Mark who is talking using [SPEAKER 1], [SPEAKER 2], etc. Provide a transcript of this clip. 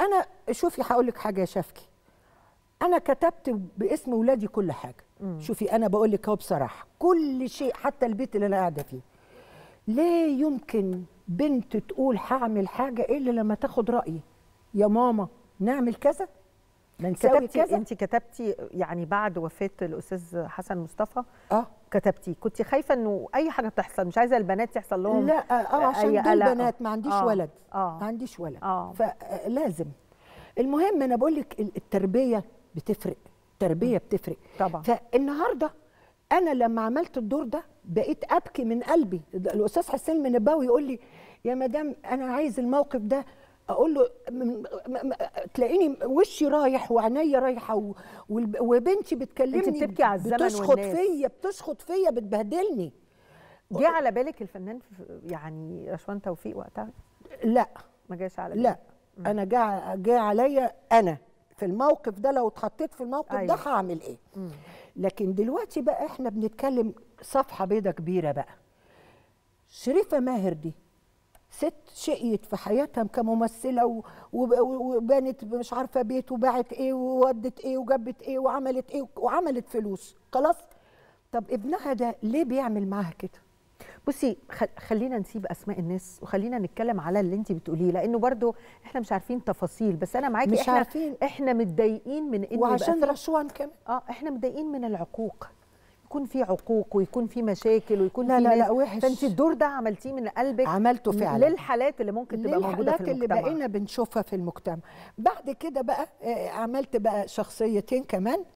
[SPEAKER 1] انا شوفي هقول لك حاجه يا شفكي انا كتبت باسم ولادي كل حاجه مم. شوفي انا بقول لك اهو بصراحه كل شيء حتى البيت اللي انا قاعده فيه لا يمكن بنت تقول هعمل حاجه الا لما تاخد رايي يا ماما نعمل كذا نسوي
[SPEAKER 2] كتبتي
[SPEAKER 1] كذا
[SPEAKER 2] انت كتبتي يعني بعد وفاه الاستاذ حسن مصطفى
[SPEAKER 1] اه
[SPEAKER 2] كتبتي كنت خايفه انه اي حاجه تحصل مش عايزه البنات يحصل لهم
[SPEAKER 1] لا اه عشان
[SPEAKER 2] أي
[SPEAKER 1] دول
[SPEAKER 2] قلق.
[SPEAKER 1] بنات ما عنديش
[SPEAKER 2] آه.
[SPEAKER 1] ولد
[SPEAKER 2] آه.
[SPEAKER 1] ما عنديش ولد
[SPEAKER 2] آه.
[SPEAKER 1] فلازم المهم انا بقول لك التربيه بتفرق التربيه بتفرق
[SPEAKER 2] طبعا.
[SPEAKER 1] فالنهارده انا لما عملت الدور ده بقيت ابكي من قلبي الاستاذ حسين المنباوي يقول لي يا مدام انا عايز الموقف ده اقول له م- م- م- تلاقيني وشي رايح وعينيا رايحه و- والب- وبنتي بتكلمني
[SPEAKER 2] أنت بتبكي على الزمن
[SPEAKER 1] بتشخط
[SPEAKER 2] والناس.
[SPEAKER 1] فيا بتشخط فيا بتبهدلني
[SPEAKER 2] جه على بالك الفنان في- يعني رشوان توفيق وقتها
[SPEAKER 1] لا
[SPEAKER 2] ما جاش على بالك
[SPEAKER 1] لا انا جا جا عليا انا في الموقف ده لو اتحطيت في الموقف
[SPEAKER 2] أيوة.
[SPEAKER 1] ده هعمل ايه لكن دلوقتي بقى احنا بنتكلم صفحه بيضه كبيره بقى شريفه ماهر دي ست شقيت في حياتها كممثله و- وب- وبنت مش عارفه بيت وباعت ايه وودت ايه وجابت ايه وعملت ايه وعملت فلوس خلاص طب ابنها ده ليه بيعمل معاها كده
[SPEAKER 2] بصي خ- خلينا نسيب اسماء الناس وخلينا نتكلم على اللي انت بتقوليه لانه برضو احنا مش عارفين تفاصيل بس انا معاكي
[SPEAKER 1] مش
[SPEAKER 2] احنا
[SPEAKER 1] عارفين.
[SPEAKER 2] احنا متضايقين من انه يبقى
[SPEAKER 1] وعشان
[SPEAKER 2] في-
[SPEAKER 1] رشوان كمان
[SPEAKER 2] اه احنا متضايقين من العقوق يكون في عقوق ويكون في مشاكل ويكون
[SPEAKER 1] لا
[SPEAKER 2] في
[SPEAKER 1] لا
[SPEAKER 2] ناس
[SPEAKER 1] لا وحش.
[SPEAKER 2] فانت الدور ده عملتيه من قلبك
[SPEAKER 1] عملته فعلا.
[SPEAKER 2] للحالات اللي ممكن تبقى موجوده في
[SPEAKER 1] الحالات اللي
[SPEAKER 2] المجتمع
[SPEAKER 1] بقينا بنشوفها في المجتمع بعد كده بقى آه، عملت بقى شخصيتين كمان